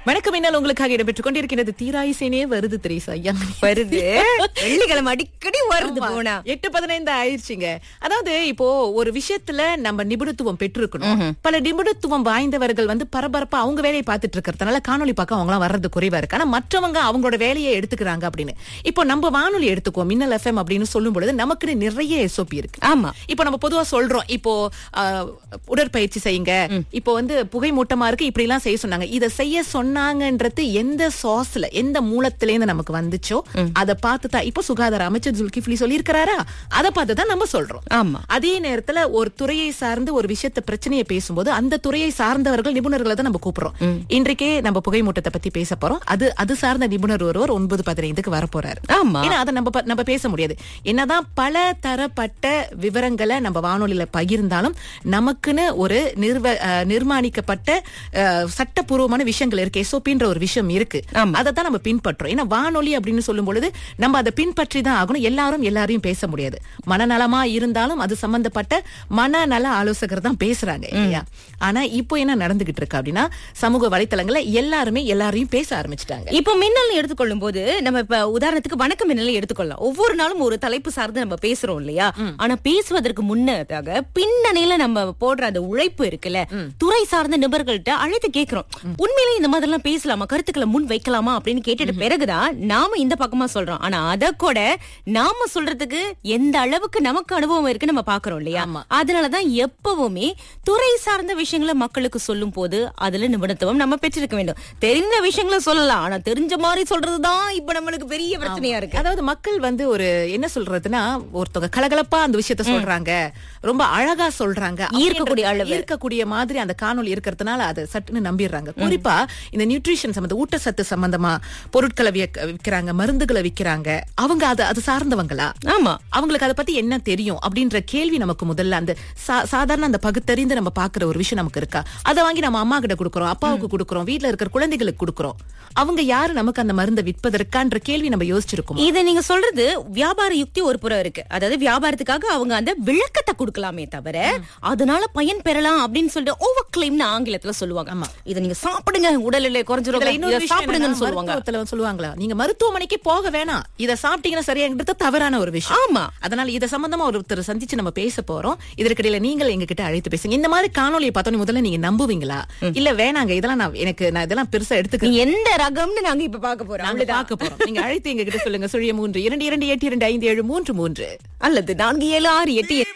வணக்கம் என்னால் உங்களுக்காக இடம்பெற்றுக் கொண்டிருக்கிறது தீராயிசேனே வருது திரேசா ஐயா வருது வெள்ளிக்கிழமை அடிக்கடி வருது ஆமா. போனா எட்டு பதினைந்து ஆயிடுச்சுங்க அதாவது இப்போ ஒரு விஷயத்துல நம்ம நிபுணத்துவம் பெற்றிருக்கணும் பல நிபுணத்துவம் வாய்ந்தவர்கள் வந்து பரபரப்பா அவங்க வேலையை பார்த்துட்டு இருக்கிறதுனால காணொலி பார்க்க அவங்க எல்லாம் வர்றது குறைவா இருக்கு ஆனா மற்றவங்க அவங்களோட வேலையை எடுத்துக்கிறாங்க அப்படின்னு இப்போ நம்ம வானொலி எடுத்துக்குவோம் மின்னல் எஃப்எம் அப்படின்னு சொல்லும் பொழுது நமக்குன்னு நிறைய எஸ்ஓபி இருக்கு ஆமா இப்போ நம்ம பொதுவா சொல்றோம் இப்போ ஆஹ், உடற்பயிற்சி செய்யுங்க இப்போ வந்து புகை மூட்டமா இருக்கு இப்படி எல்லாம் செய்ய சொன்னாங்க இத செய்ய சொன்னாங்கன்றது எந்த சாஸ்ல எந்த மூலத்துல இருந்து நமக்கு வந்துச்சோ அதை பார்த்து தான் இப்போ சுகாதார அமைச்சர் ஜுல்கிஃப்லி சொல்லியிருக்கிறாரா அதை பார்த்து தான் நம்ம சொல்றோம் ஆமா அதே நேரத்துல ஒரு துறையை சார்ந்து ஒரு விஷயத்த பிரச்சனையை பேசும்போது அந்த துறையை சார்ந்தவர்கள் நிபுணர்களை தான் நம்ம கூப்பிடுறோம் இன்றைக்கே நம்ம புகை மூட்டத்தை பத்தி பேச போறோம் அது அது சார்ந்த நிபுணர் ஒருவர் ஒன்பது பதினைந்துக்கு வர போறாரு ஆமா ஏன்னா அதை நம்ம ப- நம்ம பேச முடியாது என்னதான் பல தரப்பட்ட விவரங்களை நம்ம வானொலியில பகிர்ந்தாலும் நமக்குன்னு ஒரு நிர்வ அஹ், நிர்மாணிக்கப்பட்ட அஹ், சட்டப்பூர்வமான விஷயங்கள் இருக்கு எஸ்ஓபின்ற ஒரு விஷயம் இருக்கு ஆமா. அதை தான் நம்ம பின்பற்றோம் ஏன்னா வானொலி அப்படின்னு சொல்லும் பொழுது நம்ம அதை பின்பற்றி தான் ஆகணும் எல்லாரும் எல்லாரையும் பேச முடியாது மனநலமா இருந்தாலும் அது சம்பந்தப்பட்ட மனநல ஆலோசகர் தான் பேசுறாங்க இல்லையா ஆனா இப்போ என்ன நடந்துகிட்டு இருக்கு அப்படின்னா சமூக வலைத்தளங்கள்ல எல்லாருமே எல்லாரையும் பேச ஆரம்பிச்சிட்டாங்க இப்போ மின்னல் எடுத்துக்கொள்ளும் போது நம்ம இப்ப உதாரணத்துக்கு வணக்கம் மின்னல் எடுத்துக்கொள்ளலாம் ஒவ்வொரு நாளும் ஒரு தலைப்பு சார்ந்து நம்ம பேசுறோம் இல்லையா ஆனா பேசுவதற்கு முன்னதாக பின்னணியில நம்ம போடுற அந்த உழைப்பு இருக்குல்ல துறை சார்ந்த நிபுணர்கள்ட்ட அழைத்து கேக்குறோம் உண்மையிலேயே இந்த மாதிரி எல்லாம் பேசலாமா கருத்துக்களை முன் வைக்கலாமா அப்படின்னு கேட்டுட்டு பிறகுதான் நாம இந்த பக்கமா சொல்றோம் ஆனா அத கூட நாம சொல்றதுக்கு எந்த அளவுக்கு நமக்கு அனுபவம் இருக்கு நம்ம பாக்குறோம் இல்லையா ஆமா. அதனாலதான் எப்பவுமே துறை சார்ந்த விஷயங்களை மக்களுக்கு சொல்லும் போது அதுல நிபுணத்துவம் நம்ம பெற்றிருக்க வேண்டும் தெரிந்த விஷயங்களை சொல்லலாம் ஆனா தெரிஞ்ச மாதிரி சொல்றதுதான் இப்ப நம்மளுக்கு பெரிய பிரச்சனையா இருக்கு அதாவது மக்கள் வந்து ஒரு என்ன சொல்றதுன்னா ஒருத்தவங்க கலகலப்பா அந்த விஷயத்த சொல்றாங்க ரொம்ப அழகா சொல்றாங்க ஈர்க்கக்கூடிய அப்படின்ற- அளவு. ஈர்க்கக்கூடிய மாதிரி அந்த காணொளி இருக்கிறதுனால அதை சட்டுன்னு நம்பிடுறாங்க குறிப்பா இந்த நியூட்ரிஷன் சம்பந்த ஊட்டச்சத்து சம்பந்தமா பொருட்களை வியக்க- விக்கிறாங்க மருந்துகளை விக்கிறாங்க அவங்க அது அது சார்ந்தவங்களா ஆமா அவங்களுக்கு அதை பத்தி என்ன தெரியும் அப்படின்ற கேள்வி நமக்கு முதல்ல அந்த சா- சாதாரண அந்த பகுத்தறிந்து நம்ம பாக்குற ஒரு விஷயம் நமக்கு இருக்கா அதை வாங்கி நம்ம அம்மா கிட்ட கொடுக்கறோம் அப்பாவுக்கு கொடுக்கறோம் வீட்ல இருக்கிற குழந்தைகளுக்கு கொடுக்கறோம் அவங்க யாரு நமக்கு அந்த மருந்தை விற்பதற்கான்ற கேள்வி நம்ம யோசிச்சிருக்கோம் இத நீங்க சொல்றது வியாபார யுக்தி ஒரு புறம் இருக்கு அதாவது வியாபாரத்துக்காக அவங்க அந்த விளக்கத்தை கொடுக்கலாமே தவிர அதனால பயன் பெறலாம் அப்படின்னு சொல்லிட்டு ஓவர் கிளைம்னு ஆங்கிலத்துல சொல்லுவாங்க ஆமா இத நீங்க சாப்பிடுங்க உடல் எடை இதுல குறைஞ்சிரும் இன்னொரு இத விஷயம் சாப்பிடுங்கன்னு என்னன்னா, சொல்லுவாங்க மருத்துவத்துல சொல்லுவாங்களா நீங்க மருத்துவமனைக்கு போக வேணாம் இத சாப்பிட்டீங்கன்னா சரியாங்கிறது தவறான ஒரு விஷயம் ஆமா அதனால இத சம்பந்தமா ஒருத்தர் சந்திச்சு நம்ம பேச போறோம் இதற்கிடையில நீங்கள் எங்க கிட்ட அழைத்து பேசுங்க இந்த மாதிரி காணொலியை பார்த்தோன்னே முதல்ல நீங்க நம்புவீங்களா இல்ல வேணாங்க இதெல்லாம் நான் எனக்கு நான் இதெல்லாம் பெருசா எடுத்துக்க நீ எந்த ரகம்னு நாங்க இப்ப பாக்க போறோம் நாங்க அவ்வளவுதான். பார்க்க போறோம் நீங்க அழைத்து எங்க கிட்ட சொல்லுங்க சுழிய மூன்று இரண்டு இரண்டு எட்டு இரண்டு ஐந்து ஏழு மூன்று மூன்று அல்லது நான்கு ஏழு ஆறு எட்டு